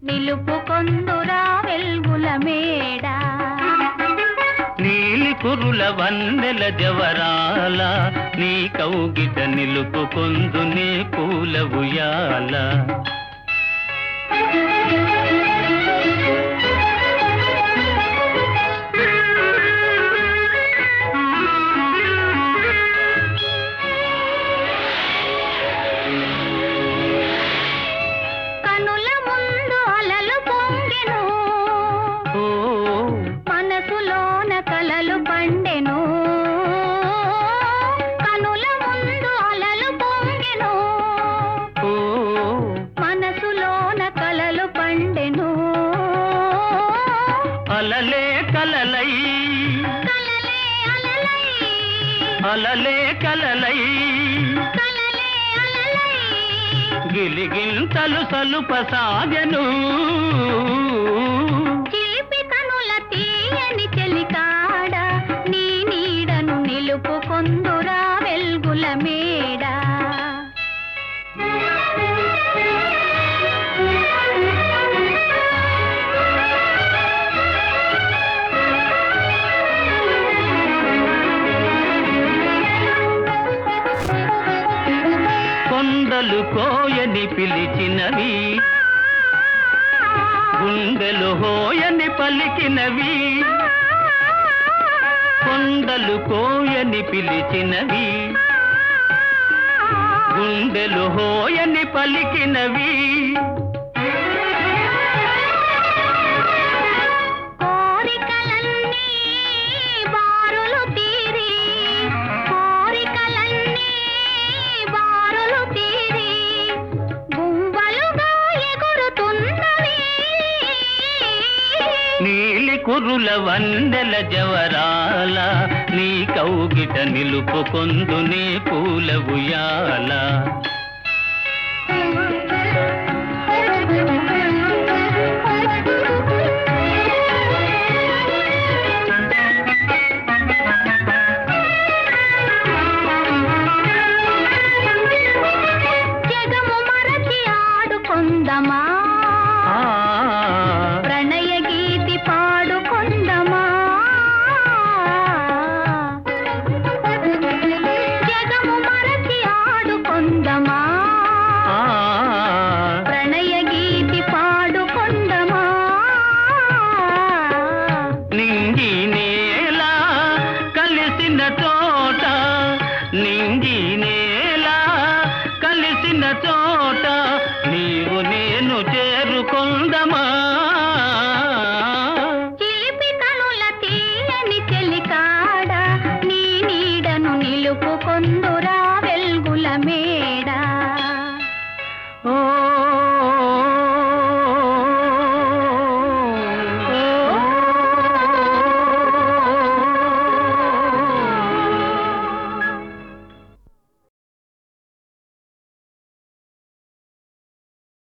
నిలుపుకొందురా వెల్గుల మేడ నీలి కురుల వన్నెల జవరాల నీ కౌగిట నిలుపుకొందు నీ పూల ఉయ్యాల కనుల ముందు అలలు పొంగెను ఓ మనసులోన కలలు పండెను కనుల ముందు అలలు పొంగెను ఓ మనసులోన కలలు పండెను అలలే కలలై కలలే అలలై అలలే కలలై కలలే అలలై గిలిగింతలు సలుప సాగెను చిలిపి కనుల తీయని చెలికాడ నీ నీడను నిలుపుకొందురా వెల్గుల మేడ కొండలు కోయని పిలిచినవి గుండెలు హోయని పలికినవి కొండలు కోయని పిలిచినవి గుండెలు హోయని పలికినవి కోరికలన్నీ బారులు తీరి కోరికలన్నీ బారులు తీరి గుంబలుగా ఎగురుతున్నవి నీలి కురుల వందెల జవరాల నీ కౌగిట నిలుపుకొందు నీ పూల ఉయ్యాల జగము మరచి ఆడుకొందమా